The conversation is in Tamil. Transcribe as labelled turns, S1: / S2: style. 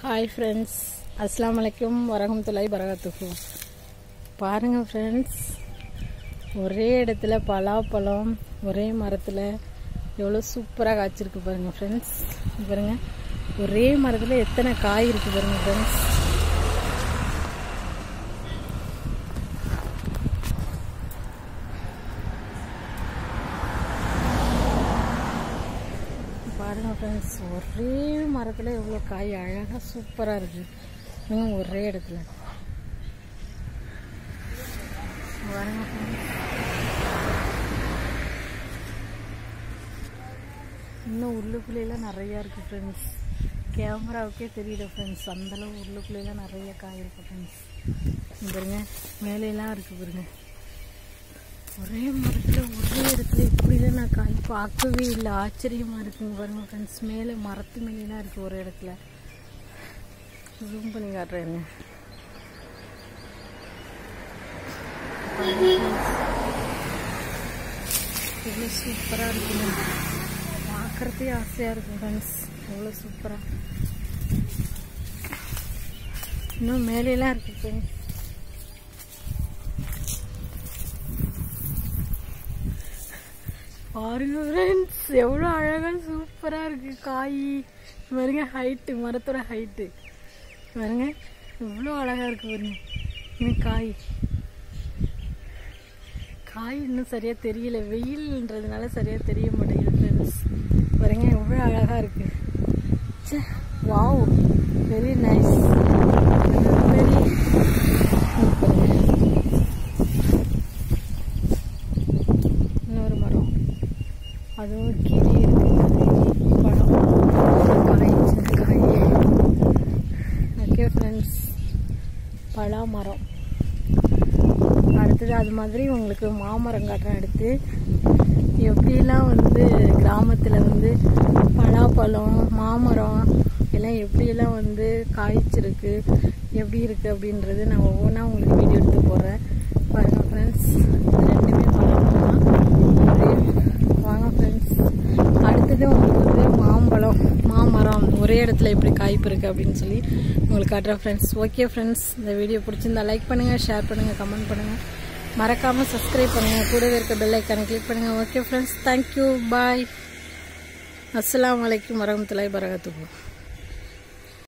S1: ஹாய் ஃப்ரெண்ட்ஸ் அஸ்லாம் வலைக்கும் வரகமத்துலாய் பரகத்துக்கு பாருங்கள் ஃப்ரெண்ட்ஸ் ஒரே இடத்துல பலாப்பழம் ஒரே மரத்தில் எவ்வளோ சூப்பராக காய்ச்சிருக்கு பாருங்கள் ஃப்ரெண்ட்ஸ் பாருங்கள் ஒரே மரத்தில் எத்தனை காய் இருக்குது பாருங்கள் ஃப்ரெண்ட்ஸ் பாருங்கள் ஃப்ரெண்ட்ஸ் ஒரே மரத்தில் எவ்வளோ காய் அழகாக சூப்பராக இருக்குது இன்னும் ஒரே இடத்துல பாருங்க friends. இன்னும் உள்ளுக்குள்ளேலாம் நிறையா இருக்குது ஃப்ரெண்ட்ஸ் கேமராவுக்கே தெரியல ஃப்ரெண்ட்ஸ் அந்தளவு உள்ளுக்குள்ளேலாம் நிறைய காய் இருக்குது ஃப்ரெண்ட்ஸ் பாருங்க மேலையெல்லாம் இருக்குது பாருங்க ஒரே மரத்தில் ஒரே இடத்துல இப்படிலாம் நான் காய் பார்க்கவே இல்லை ஆச்சரியமாக இருக்குங்க பாருங்க ஃப்ரெண்ட்ஸ் மேலே மரத்து மேலாம் இருக்குது ஒரு இடத்துல ஜூம் பண்ணி காட்டுறேங்க எவ்வளோ சூப்பராக இருக்குங்க பார்க்குறதே ஆசையாக இருக்கும் ஃப்ரெண்ட்ஸ் எவ்வளோ சூப்பராக இன்னும் மேலேலாம் இருக்குது ஃப்ரெண்ட்ஸ் பாருங்க ஃப்ரெண்ட்ஸ் எவ்வளோ அழகாக சூப்பராக இருக்குது காய் பாருங்க ஹைட்டு மரத்தோட ஹைட்டு பாருங்க எவ்வளோ அழகாக இருக்குது பாருங்க இன்னும் காய் காய் இன்னும் சரியாக தெரியல வெயில்ன்றதுனால சரியாக தெரிய மாட்டேங்குது ஃப்ரெண்ட்ஸ் பாருங்க எவ்வளோ அழகாக இருக்குது சே வாவ் வெரி நைஸ் வெரி இன்னொரு மரம் அதுவும் கிளி இருக்கு பழம் காய் சின்ன காய் ஓகே ஃப்ரெண்ட்ஸ் பலா மரம் அடுத்தது அது மாதிரி உங்களுக்கு மாமரம் காட்டுறேன் அடுத்து எப்படிலாம் வந்து கிராமத்தில் வந்து பலாப்பழம் மாமரம் எல்லாம் எப்படியெல்லாம் வந்து காய்ச்சிருக்கு எப்படி இருக்குது அப்படின்றது நான் ஒவ்வொன்றா உங்களுக்கு வீடியோ எடுத்து போடுறேன் பாருங்கள் ஃப்ரெண்ட்ஸ் ரெண்டுமே பழம் ஒரே வாங்க ஃப்ரெண்ட்ஸ் அடுத்தது உங்களுக்கு வந்து மாம்பழம் மாமரம் ஒரே இடத்துல எப்படி காய்ப்பு இருக்குது அப்படின்னு சொல்லி உங்களுக்கு காட்டுறேன் ஃப்ரெண்ட்ஸ் ஓகே ஃப்ரெண்ட்ஸ் இந்த வீடியோ பிடிச்சிருந்தா லைக் பண்ணுங்கள் ஷேர் பண்ணுங்கள் கமெண்ட் பண்ணுங்கள் மறக்காமல் சப்ஸ்கிரைப் பண்ணுங்கள் கூடவே இருக்க பெல் ஐக்கானை கிளிக் பண்ணுங்கள் ஓகே ஃப்ரெண்ட்ஸ் தேங்க்யூ பாய் அஸ்லாம் வலைக்கம் வரமத்துலாய் பரகத்துக்கு